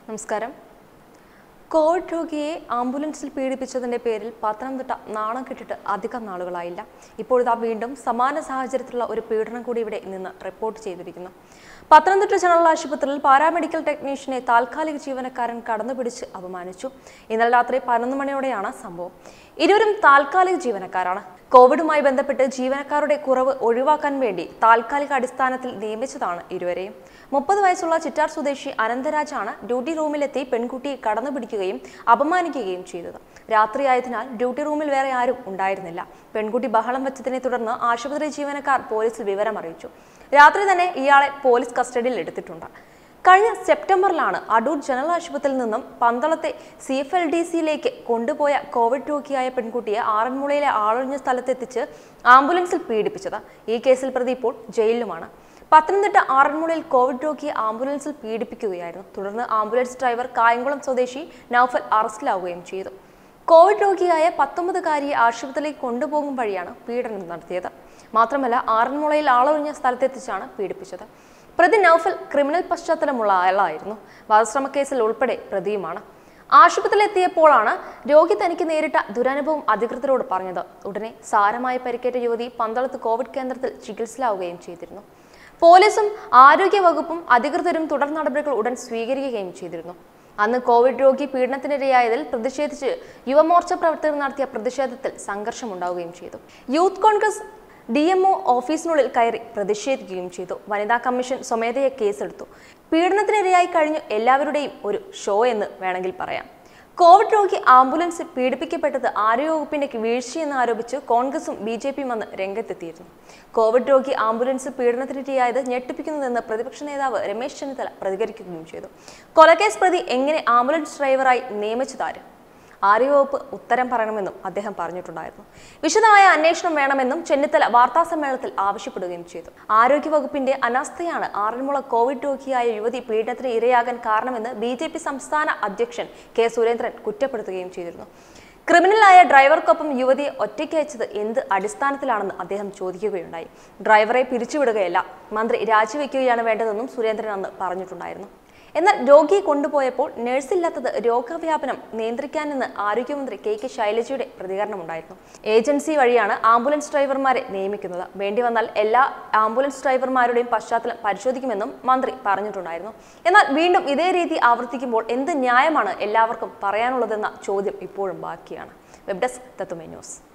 നമസ്കാരം കോവിഡ് രോഗിയെ ആംബുലൻസിൽ പീഡിപ്പിച്ചതിന്റെ പേരിൽ പത്തനംതിട്ട നാണം കെട്ടിട്ട് അധികം നാളുകളായില്ല ഇപ്പോഴിതാ വീണ്ടും സമാന സാഹചര്യത്തിലുള്ള ഒരു പീഡനം കൂടി ഇവിടെ നിന്ന് റിപ്പോർട്ട് ചെയ്തിരിക്കുന്നു പത്തനംതിട്ട ജനറൽ ആശുപത്രിയിൽ പാരാമെഡിക്കൽ ടെക്നീഷ്യനെ താൽക്കാലിക ജീവനക്കാരൻ കടന്നുപിടിച്ച് അപമാനിച്ചു ഇന്നലെ രാത്രി പതിനൊന്ന് മണിയോടെയാണ് സംഭവം ഇരുവരും താൽക്കാലിക ജീവനക്കാരാണ് കോവിഡുമായി ബന്ധപ്പെട്ട് ജീവനക്കാരുടെ കുറവ് ഒഴിവാക്കാൻ വേണ്ടി താൽക്കാലിക അടിസ്ഥാനത്തിൽ നിയമിച്ചതാണ് ഇരുവരെയും മുപ്പത് വയസ്സുള്ള ചിറ്റാർ സ്വദേശി അനന്തരാജാണ് ഡ്യൂട്ടി റൂമിലെത്തി പെൺകുട്ടിയെ കടന്നുപിടിക്കുകയും അപമാനിക്കുകയും ചെയ്തത് രാത്രിയായതിനാൽ ഡ്യൂട്ടി റൂമിൽ വേറെ ആരും ഉണ്ടായിരുന്നില്ല പെൺകുട്ടി ബഹളം വെച്ചതിനെ തുടർന്ന് ആശുപത്രി ജീവനക്കാർ പോലീസിൽ വിവരം അറിയിച്ചു രാത്രി തന്നെ ഇയാളെ പോലീസ് കസ്റ്റഡിയിൽ എടുത്തിട്ടുണ്ട് കഴിഞ്ഞ സെപ്റ്റംബറിലാണ് അടൂർ ജനറൽ ആശുപത്രിയിൽ നിന്നും പന്തളത്തെ സി എഫ് എൽ ഡി സിയിലേക്ക് കൊണ്ടുപോയ കോവിഡ് രോഗിയായ പെൺകുട്ടിയെ ആറന്മുളയിലെ ആളൊഴിഞ്ഞ സ്ഥലത്തെത്തിച്ച് ആംബുലൻസിൽ പീഡിപ്പിച്ചത് ഈ കേസിൽ പ്രതി ഇപ്പോൾ ജയിലിലുമാണ് പത്തനംതിട്ട ആറന്മുളയിൽ കോവിഡ് രോഗിയെ ആംബുലൻസിൽ പീഡിപ്പിക്കുകയായിരുന്നു തുടർന്ന് ആംബുലൻസ് ഡ്രൈവർ കായംകുളം സ്വദേശി നൌഫൽ അറസ്റ്റിലാവുകയും ചെയ്തു കോവിഡ് രോഗിയായ പത്തൊമ്പതുകാരിയെ ആശുപത്രിയിലേക്ക് കൊണ്ടുപോകും വഴിയാണ് പീഡനം നടത്തിയത് മാത്രമല്ല ആറന്മുളയിൽ ആളൊഴിഞ്ഞ സ്ഥലത്തെത്തിച്ചാണ് പീഡിപ്പിച്ചത് പ്രതി നൌഫൽ ക്രിമിനൽ പശ്ചാത്തലമുള്ള ആളായിരുന്നു വധശ്രമ കേസിൽ ഉൾപ്പെടെ പ്രതിയുമാണ് ആശുപത്രിയിലെത്തിയപ്പോഴാണ് രോഗി തനിക്ക് നേരിട്ട ദുരനുഭവം അധികൃതരോട് പറഞ്ഞത് ഉടനെ സാരമായി പരിക്കേറ്റ യുവതി പന്തളത്ത് കോവിഡ് കേന്ദ്രത്തിൽ ചികിത്സയിലാവുകയും ചെയ്തിരുന്നു പോലീസും ആരോഗ്യ വകുപ്പും അധികൃതരും തുടർ നടപടികൾ ഉടൻ സ്വീകരിക്കുകയും ചെയ്തിരുന്നു അന്ന് കോവിഡ് രോഗി പീഡനത്തിനിരയായതിൽ പ്രതിഷേധിച്ച് യുവമോർച്ച പ്രവർത്തകർ നടത്തിയ പ്രതിഷേധത്തിൽ സംഘർഷമുണ്ടാവുകയും ചെയ്തു youth Congress D M O ഓഫീസിനുള്ളിൽ കയറി പ്രതിഷേധിക്കുകയും ചെയ്തു വനിതാ കമ്മീഷൻ സ്വമേധയെ കേസെടുത്തു പീഡനത്തിനിരയായി കഴിഞ്ഞു എല്ലാവരുടെയും ഒരു ഷോ എന്ന് വേണമെങ്കിൽ പറയാം കോവിഡ് രോഗി ആംബുലൻസിൽ പീഡിപ്പിക്കപ്പെട്ടത് ആരോഗ്യവകുപ്പിന്റെ വീഴ്ചയെന്ന് ആരോപിച്ച് കോൺഗ്രസും ബി ജെ പിയും അന്ന് രംഗത്തെത്തിയിരുന്നു കോവിഡ് രോഗി ആംബുലൻസിൽ പീഡനത്തിനിരയായത് ഞെട്ടിപ്പിക്കുന്നതെന്ന് പ്രതിപക്ഷ നേതാവ് രമേശ് ചെന്നിത്തല പ്രതികരിക്കുകയും ചെയ്തു കൊലക്കേസ് പ്രതി എങ്ങനെ ആംബുലൻസ് ഡ്രൈവറായി നിയമിച്ചതാര് ആരോഗ്യവകുപ്പ് ഉത്തരം പറയണമെന്നും അദ്ദേഹം പറഞ്ഞിട്ടുണ്ടായിരുന്നു വിശദമായ അന്വേഷണം വേണമെന്നും ചെന്നിത്തല വാർത്താസമ്മേളനത്തിൽ ആവശ്യപ്പെടുകയും ചെയ്തു ആരോഗ്യവകുപ്പിന്റെ അനാസ്ഥയാണ് ആറന്മുള കോവിഡ് രോഗിയായ യുവതി പീഡനത്തിന് ഇരയാകാൻ കാരണമെന്ന് ബി ജെ പി സംസ്ഥാന അധ്യക്ഷൻ കെ സുരേന്ദ്രൻ കുറ്റപ്പെടുത്തുകയും ചെയ്തിരുന്നു ക്രിമിനലായ ഡ്രൈവർക്കൊപ്പം യുവതിയെ ഒറ്റയ്ക്ക് അയച്ചത് എന്ത് അടിസ്ഥാനത്തിലാണെന്ന് അദ്ദേഹം ചോദിക്കുകയുണ്ടായി ഡ്രൈവറെ പിരിച്ചുവിടുകയല്ല മന്ത്രി രാജിവെക്കുകയാണ് വേണ്ടതെന്നും സുരേന്ദ്രൻ അന്ന് പറഞ്ഞിട്ടുണ്ടായിരുന്നു എന്നാൽ രോഗിയെ കൊണ്ടുപോയപ്പോൾ നഴ്സില്ലാത്തത് രോഗവ്യാപനം നിയന്ത്രിക്കാനെന്ന് ആരോഗ്യമന്ത്രി കെ കെ ശൈലജയുടെ പ്രതികരണമുണ്ടായിരുന്നു ഏജൻസി വഴിയാണ് ആംബുലൻസ് ഡ്രൈവർമാരെ നിയമിക്കുന്നത് വേണ്ടി വന്നാൽ എല്ലാ ആംബുലൻസ് ഡ്രൈവർമാരുടെയും പശ്ചാത്തലം പരിശോധിക്കുമെന്നും മന്ത്രി പറഞ്ഞിട്ടുണ്ടായിരുന്നു എന്നാൽ വീണ്ടും ഇതേ രീതി ആവർത്തിക്കുമ്പോൾ എന്ത് ന്യായമാണ് എല്ലാവർക്കും പറയാനുള്ളതെന്ന ചോദ്യം ഇപ്പോഴും ബാക്കിയാണ് വെബ് ഡെസ്ക് തത്തുമേ ന്യൂസ്